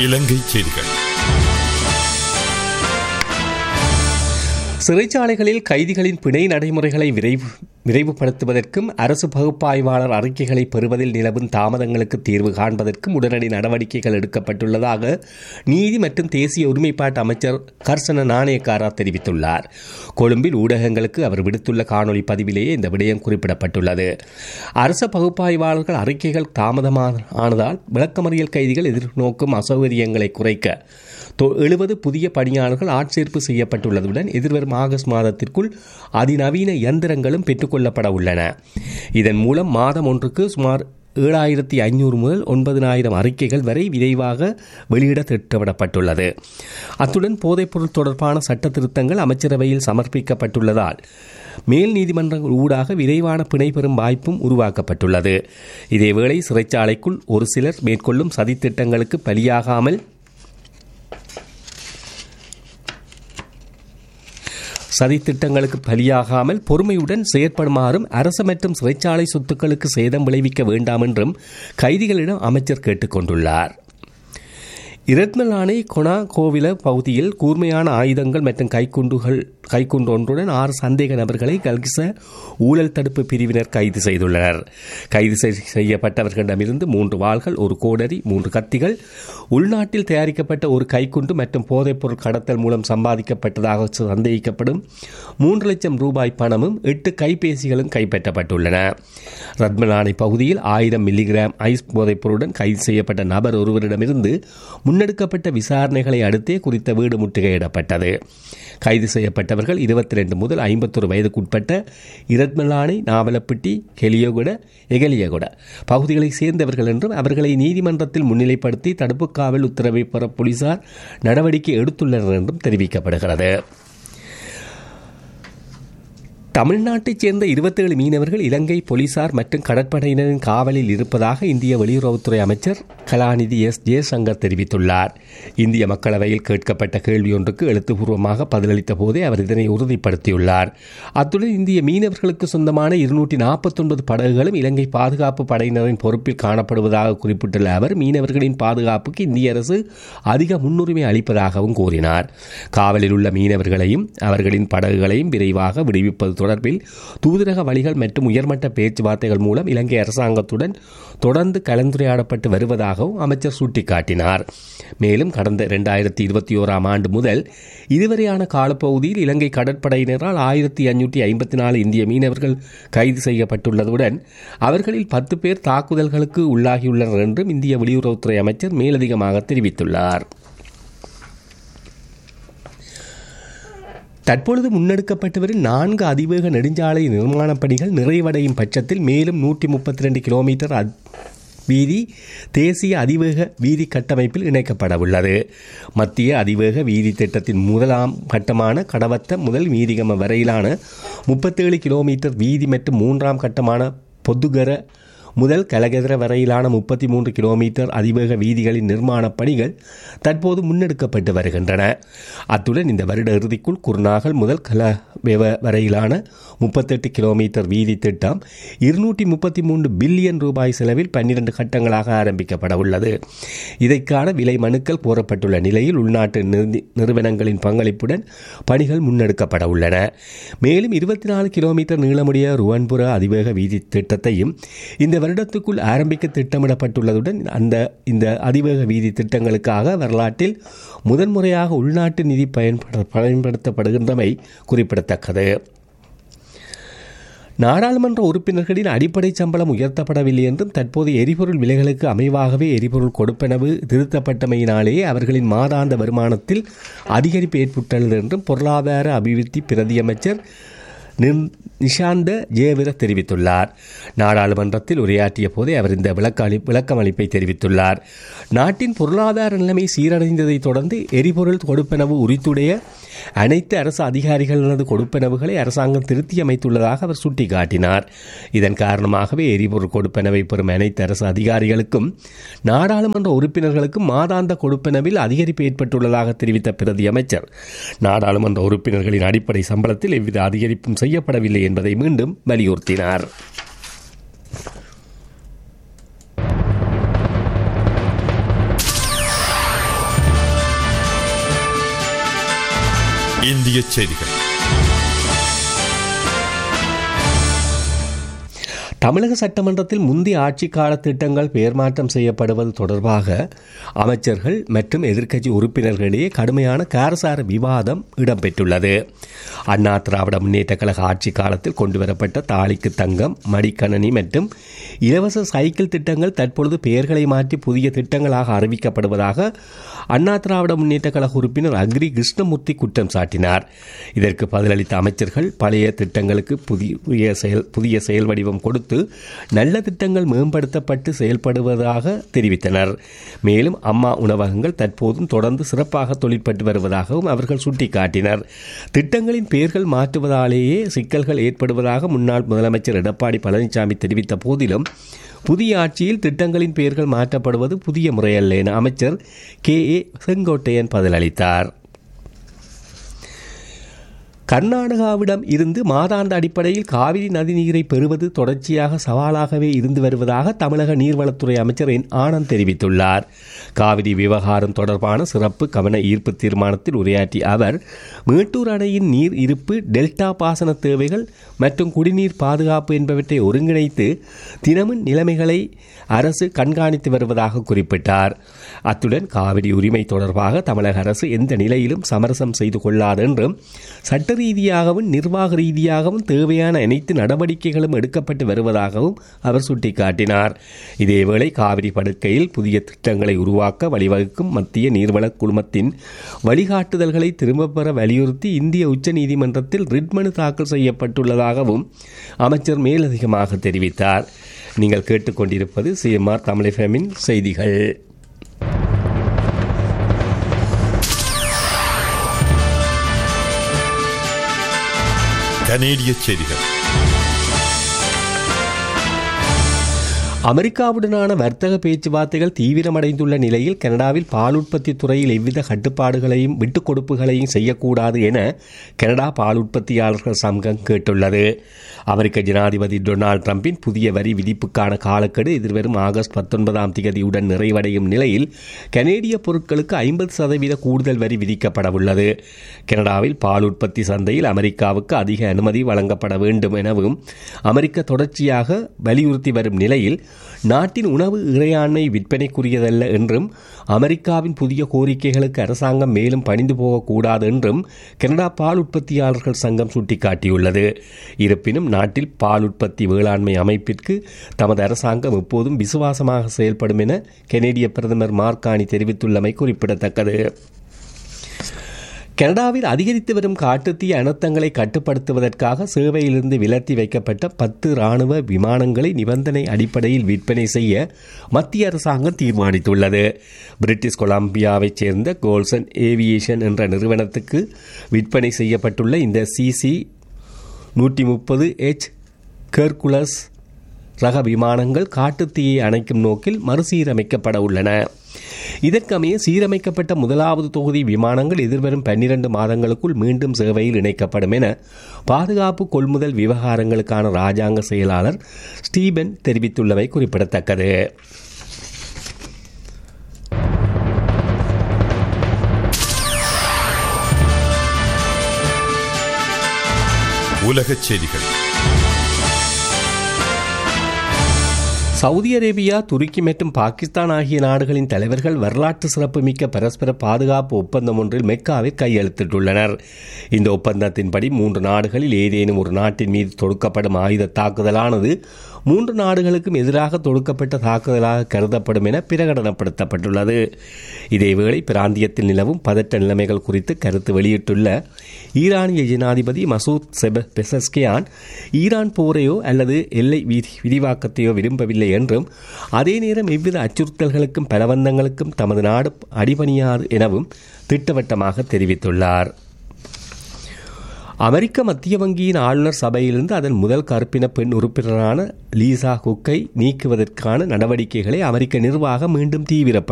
இலங்கை செய்திகள் சிறைச்சாலைகளில் கைதிகளின் பிணை நடைமுறைகளை விரைவு விரைவுபடுத்துவதற்கும் அரசு பகுப்பாய்வாளர் அறிக்கைகளை பெறுவதில் நிலவும் தாமதங்களுக்கு தீர்வு காண்பதற்கும் உடனடி நடவடிக்கைகள் எடுக்கப்பட்டுள்ளதாக நீதி மற்றும் தேசிய ஒருமைப்பாட்டு அமைச்சர் கர்சன நாணயக்காரா தெரிவித்துள்ளார் கொழும்பில் ஊடகங்களுக்கு அவர் விடுத்துள்ள காணொலி பதிவிலேயே இந்த விடயம் குறிப்பிடப்பட்டுள்ளது அரச பகுப்பாய்வாளர்கள் அறிக்கைகள் தாமதமானதால் விளக்கமறியல் கைதிகள் எதிர்நோக்கும் அசௌகரியங்களை குறைக்க எழுபது புதிய பணியாளர்கள் ஆட்சேர்ப்பு செய்யப்பட்டுள்ளதுடன் எதிர்வரும் ஆகஸ்ட் மாதத்திற்குள் அதிநவீன இயந்திரங்களும் பெற்றுக்கொள்ளப்பட உள்ளன இதன் மூலம் மாதம் ஒன்றுக்கு சுமார் ஏழாயிரத்தி ஐநூறு முதல் ஒன்பதினாயிரம் அறிக்கைகள் வரை விரைவாக வெளியிட திட்டமிடப்பட்டுள்ளது அத்துடன் போதைப்பொருள் தொடர்பான சட்ட திருத்தங்கள் அமைச்சரவையில் சமர்ப்பிக்கப்பட்டுள்ளதால் மேல் நீதிமன்றங்கள் ஊடாக விரைவான பிணை பெறும் வாய்ப்பும் உருவாக்கப்பட்டுள்ளது இதேவேளை சிறைச்சாலைக்குள் ஒரு சிலர் மேற்கொள்ளும் சதித்திட்டங்களுக்கு பலியாகாமல் சதித்திட்டங்களுக்கு பலியாகாமல் பொறுமையுடன் செயற்படுமாறும் அரசு மற்றும் சிறைச்சாலை சொத்துக்களுக்கு சேதம் விளைவிக்க வேண்டாம் என்றும் கைதிகளிடம் அமைச்சர் கேட்டுக்கொண்டுள்ளார் இரத்னலானை கொனா கோவில பகுதியில் கூர்மையான ஆயுதங்கள் மற்றும் கைக்குண்டுகள் கைக்குண்டு ஒன்றுடன் ஆறு சந்தேக நபர்களை கல்கிச ஊழல் தடுப்பு பிரிவினர் கைது செய்துள்ளனர் கைது செய்யப்பட்டவர்களிடமிருந்து மூன்று வாள்கள் ஒரு கோடரி மூன்று கத்திகள் உள்நாட்டில் தயாரிக்கப்பட்ட ஒரு கைக்குண்டு மற்றும் போதைப்பொருள் கடத்தல் மூலம் சம்பாதிக்கப்பட்டதாக சந்தேகிக்கப்படும் மூன்று லட்சம் ரூபாய் பணமும் எட்டு கைபேசிகளும் கைப்பற்றப்பட்டுள்ளன ரத்மலானை பகுதியில் ஆயிரம் மில்லிகிராம் ஐஸ் போதைப்பொருளுடன் கைது செய்யப்பட்ட நபர் ஒருவரிடமிருந்து முன்னெடுக்கப்பட்ட விசாரணைகளை அடுத்தே குறித்த வீடு முற்றுகையிடப்பட்டது கைது செய்யப்பட்டவர்கள் இருபத்தி ரெண்டு முதல் ஐம்பத்தொரு வயதுக்குட்பட்ட இரத்மலானை நாவலப்பட்டி கெலியகுட எகலியகுட பகுதிகளைச் சேர்ந்தவர்கள் என்றும் அவர்களை நீதிமன்றத்தில் முன்னிலைப்படுத்தி தடுப்பு காவல் உத்தரவை பெற போலீசார் நடவடிக்கை எடுத்துள்ளனர் என்றும் தெரிவிக்கப்படுகிறது தமிழ்நாட்டைச் சேர்ந்த இருபத்தேழு மீனவர்கள் இலங்கை போலீசார் மற்றும் கடற்படையினரின் காவலில் இருப்பதாக இந்திய வெளியுறவுத்துறை அமைச்சர் கலாநிதி எஸ் ஜெயசங்கர் தெரிவித்துள்ளார் இந்திய மக்களவையில் கேட்கப்பட்ட கேள்வி ஒன்றுக்கு எழுத்துப்பூர்வமாக பதிலளித்த போதே அவர் இதனை உறுதிப்படுத்தியுள்ளார் அத்துடன் இந்திய மீனவர்களுக்கு சொந்தமான இருநூற்றி நாற்பத்தொன்பது படகுகளும் இலங்கை பாதுகாப்பு படையினரின் பொறுப்பில் காணப்படுவதாக குறிப்பிட்டுள்ள அவர் மீனவர்களின் பாதுகாப்புக்கு இந்திய அரசு அதிக முன்னுரிமை அளிப்பதாகவும் கூறினார் காவலில் உள்ள மீனவர்களையும் அவர்களின் படகுகளையும் விரைவாக விடுவிப்பது தொடர்பில் தூதரக வழிகள் மற்றும் உயர்மட்ட பேச்சுவார்த்தைகள் மூலம் இலங்கை அரசாங்கத்துடன் தொடர்ந்து கலந்துரையாடப்பட்டு வருவதாகவும் அமைச்சர் சுட்டிக்காட்டினார் மேலும் கடந்த இரண்டாயிரத்தி இருபத்தி ஓராம் ஆண்டு முதல் இதுவரையான காலப்பகுதியில் இலங்கை கடற்படையினரால் ஆயிரத்தி ஐநூற்றி ஐம்பத்தி நாலு இந்திய மீனவர்கள் கைது செய்யப்பட்டுள்ளதுடன் அவர்களில் பத்து பேர் தாக்குதல்களுக்கு உள்ளாகியுள்ளனர் என்றும் இந்திய வெளியுறவுத்துறை அமைச்சர் மேலதிகமாக தெரிவித்துள்ளார் தற்பொழுது முன்னெடுக்கப்பட்டு வரும் நான்கு அதிவேக நெடுஞ்சாலை நிர்மாணப் பணிகள் நிறைவடையும் பட்சத்தில் மேலும் நூற்றி முப்பத்தி ரெண்டு கிலோமீட்டர் வீதி தேசிய அதிவேக வீதி கட்டமைப்பில் இணைக்கப்பட உள்ளது மத்திய அதிவேக வீதி திட்டத்தின் முதலாம் கட்டமான கடவத்த முதல் வீதிகம வரையிலான முப்பத்தேழு கிலோமீட்டர் வீதி மற்றும் மூன்றாம் கட்டமான பொத்துகர முதல் கலகெதிர வரையிலான முப்பத்தி மூன்று கிலோமீட்டர் அதிவேக வீதிகளின் நிர்மாணப் பணிகள் தற்போது முன்னெடுக்கப்பட்டு வருகின்றன அத்துடன் இந்த வருட இறுதிக்குள் குர்நாகல் முதல் கலவெவ வரையிலான முப்பத்தெட்டு கிலோமீட்டர் வீதி திட்டம் இருநூற்றி முப்பத்தி மூன்று பில்லியன் ரூபாய் செலவில் பன்னிரண்டு கட்டங்களாக ஆரம்பிக்கப்பட உள்ளது இதற்கான விலை மனுக்கள் கோரப்பட்டுள்ள நிலையில் உள்நாட்டு நிறுவனங்களின் பங்களிப்புடன் பணிகள் முன்னெடுக்கப்பட உள்ளன மேலும் இருபத்தி நாலு கிலோமீட்டர் நீளமுடைய ருவன்புர அதிவேக வீதி திட்டத்தையும் இந்த வருடத்துக்குள் ஆரம்பிக்க திட்டமிடப்பட்டுள்ளதுடன் அந்த இந்த அதிவேக வீதி திட்டங்களுக்காக வரலாற்றில் முதன்முறையாக உள்நாட்டு நிதி பயன்பட பயன்படுத்தப்படுகின்றமை குறிப்பிடத்தக்கது நாடாளுமன்ற உறுப்பினர்களின் அடிப்படை சம்பளம் உயர்த்தப்படவில்லை என்றும் தற்போது எரிபொருள் விலைகளுக்கு அமைவாகவே எரிபொருள் கொடுப்பனவு திருத்தப்பட்டமையினாலேயே அவர்களின் மாதாந்த வருமானத்தில் அதிகரிப்பு ஏற்பட்டுள்ளது என்றும் பொருளாதார அபிவிருத்தி பிரதியமைச்சர் நிஷாந்த ஜெயவீர தெரிவித்துள்ளார் நாடாளுமன்றத்தில் உரையாற்றிய போதே அவர் இந்த விளக்க விளக்கமளிப்பை தெரிவித்துள்ளார் நாட்டின் பொருளாதார நிலைமை சீரடைந்ததை தொடர்ந்து எரிபொருள் கொடுப்பனவு உரித்துடைய அனைத்து அரசு அதிகாரிகளது கொடுப்பனவுகளை அரசாங்கம் திருத்தி அமைத்துள்ளதாக அவர் சுட்டிக்காட்டினார் இதன் காரணமாகவே எரிபொருள் கொடுப்பனவை பெறும் அனைத்து அரசு அதிகாரிகளுக்கும் நாடாளுமன்ற உறுப்பினர்களுக்கும் மாதாந்த கொடுப்பனவில் அதிகரிப்பு ஏற்பட்டுள்ளதாக தெரிவித்த பிரதி அமைச்சர் நாடாளுமன்ற உறுப்பினர்களின் அடிப்படை சம்பளத்தில் எவ்வித அதிகரிப்பும் செய்யப்படவில்லை என்பதை மீண்டும் வலியுறுத்தினார் இந்திய செய்திகள் தமிழக சட்டமன்றத்தில் முந்தைய ஆட்சி கால திட்டங்கள் பெயர் மாற்றம் செய்யப்படுவது தொடர்பாக அமைச்சர்கள் மற்றும் எதிர்க்கட்சி உறுப்பினர்களிடையே கடுமையான காரசார விவாதம் இடம்பெற்றுள்ளது அண்ணா திராவிட முன்னேற்ற கழக ஆட்சி காலத்தில் கொண்டுவரப்பட்ட தாலிக்கு தங்கம் மடிக்கணனி மற்றும் இலவச சைக்கிள் திட்டங்கள் தற்பொழுது பெயர்களை மாற்றி புதிய திட்டங்களாக அறிவிக்கப்படுவதாக அண்ணா திராவிட முன்னேற்ற கழக உறுப்பினர் அக்ரி கிருஷ்ணமூர்த்தி குற்றம் சாட்டினார் இதற்கு பதிலளித்த அமைச்சர்கள் பழைய திட்டங்களுக்கு புதிய செயல் புதிய செயல் வடிவம் கொடுத்து நல்ல திட்டங்கள் மேம்படுத்தப்பட்டு செயல்படுவதாக தெரிவித்தனர் மேலும் அம்மா உணவகங்கள் தற்போதும் தொடர்ந்து சிறப்பாக தொழிற்பட்டு வருவதாகவும் அவர்கள் சுட்டிக்காட்டினர் திட்டங்களின் பெயர்கள் மாற்றுவதாலேயே சிக்கல்கள் ஏற்படுவதாக முன்னாள் முதலமைச்சர் எடப்பாடி பழனிசாமி தெரிவித்த போதிலும் புதிய ஆட்சியில் திட்டங்களின் பெயர்கள் மாற்றப்படுவது புதிய முறையல்ல என அமைச்சர் கே ஏ செங்கோட்டையன் பதிலளித்தார் கர்நாடகாவிடம் இருந்து மாதாந்த அடிப்படையில் காவிரி நதிநீரை பெறுவது தொடர்ச்சியாக சவாலாகவே இருந்து வருவதாக தமிழக நீர்வளத்துறை அமைச்சர் என் ஆனந்த் தெரிவித்துள்ளார் காவிரி விவகாரம் தொடர்பான சிறப்பு கவன ஈர்ப்பு தீர்மானத்தில் உரையாற்றிய அவர் மேட்டூர் அணையின் நீர் இருப்பு டெல்டா பாசன தேவைகள் மற்றும் குடிநீர் பாதுகாப்பு என்பவற்றை ஒருங்கிணைத்து தினமும் நிலைமைகளை அரசு கண்காணித்து வருவதாக குறிப்பிட்டார் அத்துடன் காவிரி உரிமை தொடர்பாக தமிழக அரசு எந்த நிலையிலும் சமரசம் செய்து கொள்ளாது என்றும் சட்ட ரீதியாகவும் நிர்வாக ரீதியாகவும் தேவையான அனைத்து நடவடிக்கைகளும் எடுக்கப்பட்டு வருவதாகவும் அவர் சுட்டிக்காட்டினார் இதேவேளை காவிரி படுக்கையில் புதிய திட்டங்களை உருவாக்க வழிவகுக்கும் மத்திய நீர்வள குழுமத்தின் வழிகாட்டுதல்களை திரும்பப் பெற வலியுறுத்தி இந்திய உச்சநீதிமன்றத்தில் ரிட் மனு தாக்கல் செய்யப்பட்டுள்ளதாகவும் அமைச்சர் மேலதிகமாக தெரிவித்தார் நீங்கள் கேட்டுக்கொண்டிருப்பது சிஎம்ஆர் தமிழ் செய்திகள் கனேடிய செய்திகள் அமெரிக்காவுடனான வர்த்தக பேச்சுவார்த்தைகள் தீவிரமடைந்துள்ள நிலையில் கனடாவில் பால் உற்பத்தி துறையில் எவ்வித கட்டுப்பாடுகளையும் விட்டுக் கொடுப்புகளையும் செய்யக்கூடாது என கனடா பால் உற்பத்தியாளர்கள் சங்கம் கேட்டுள்ளது அமெரிக்க ஜனாதிபதி டொனால்டு டிரம்பின் புதிய வரி விதிப்புக்கான காலக்கெடு எதிர்வரும் ஆகஸ்ட் பத்தொன்பதாம் தேதியுடன் நிறைவடையும் நிலையில் கனேடிய பொருட்களுக்கு ஐம்பது சதவீத கூடுதல் வரி விதிக்கப்படவுள்ளது கனடாவில் பால் உற்பத்தி சந்தையில் அமெரிக்காவுக்கு அதிக அனுமதி வழங்கப்பட வேண்டும் எனவும் அமெரிக்க தொடர்ச்சியாக வலியுறுத்தி வரும் நிலையில் நாட்டின் உணவு இறையாண்மை விற்பனைக்குரியதல்ல என்றும் அமெரிக்காவின் புதிய கோரிக்கைகளுக்கு அரசாங்கம் மேலும் பணிந்து போகக்கூடாது என்றும் கனடா பால் உற்பத்தியாளர்கள் சங்கம் சுட்டிக்காட்டியுள்ளது இருப்பினும் நாட்டில் பால் உற்பத்தி வேளாண்மை அமைப்பிற்கு தமது அரசாங்கம் எப்போதும் விசுவாசமாக செயல்படும் என கெனடிய பிரதமர் மார்கானி தெரிவித்துள்ளமை குறிப்பிடத்தக்கது கனடாவில் அதிகரித்து வரும் காட்டுத்தீ அனர்த்தங்களை கட்டுப்படுத்துவதற்காக சேவையிலிருந்து விலத்தி வைக்கப்பட்ட பத்து ராணுவ விமானங்களை நிபந்தனை அடிப்படையில் விற்பனை செய்ய மத்திய அரசாங்கம் தீர்மானித்துள்ளது பிரிட்டிஷ் கொலம்பியாவைச் சேர்ந்த கோல்சன் ஏவியேஷன் என்ற நிறுவனத்துக்கு விற்பனை செய்யப்பட்டுள்ள இந்த சிசி நூற்றி முப்பது எச் கெர்குலஸ் ரக விமானங்கள் காட்டுத்தீயை அணைக்கும் நோக்கில் மறுசீரமைக்கப்பட உள்ளன இதற்கமைய சீரமைக்கப்பட்ட முதலாவது தொகுதி விமானங்கள் எதிர்வரும் பன்னிரண்டு மாதங்களுக்குள் மீண்டும் சேவையில் இணைக்கப்படும் என பாதுகாப்பு கொள்முதல் விவகாரங்களுக்கான ராஜாங்க செயலாளர் ஸ்டீபன் தெரிவித்துள்ளமை குறிப்பிடத்தக்கது உலகச் செய்திகள் சவுதி அரேபியா துருக்கி மற்றும் பாகிஸ்தான் ஆகிய நாடுகளின் தலைவர்கள் வரலாற்று சிறப்புமிக்க பரஸ்பர பாதுகாப்பு ஒப்பந்தம் ஒன்றில் மெக்காவில் கையெழுத்திட்டுள்ளனர் இந்த ஒப்பந்தத்தின்படி மூன்று நாடுகளில் ஏதேனும் ஒரு நாட்டின் மீது தொடுக்கப்படும் ஆயுத தாக்குதலானது மூன்று நாடுகளுக்கும் எதிராக தொடுக்கப்பட்ட தாக்குதலாக கருதப்படும் என பிரகடனப்படுத்தப்பட்டுள்ளது இதேவேளை பிராந்தியத்தில் நிலவும் பதற்ற நிலைமைகள் குறித்து கருத்து வெளியிட்டுள்ள ஈரானிய ஜனாதிபதி மசூத் செப பெசஸ்கியான் ஈரான் போரையோ அல்லது எல்லை விதி விரிவாக்கத்தையோ விரும்பவில்லை என்றும் அதே நேரம் எவ்வித அச்சுறுத்தல்களுக்கும் பலவந்தங்களுக்கும் தமது நாடு அடிபணியாது எனவும் திட்டவட்டமாக தெரிவித்துள்ளார் அமெரிக்க மத்திய வங்கியின் ஆளுநர் சபையிலிருந்து அதன் முதல் கருப்பின பெண் உறுப்பினரான லீசா குக்கை நீக்குவதற்கான நடவடிக்கைகளை அமெரிக்க நிர்வாகம் மீண்டும் தீவிரப்படுத்த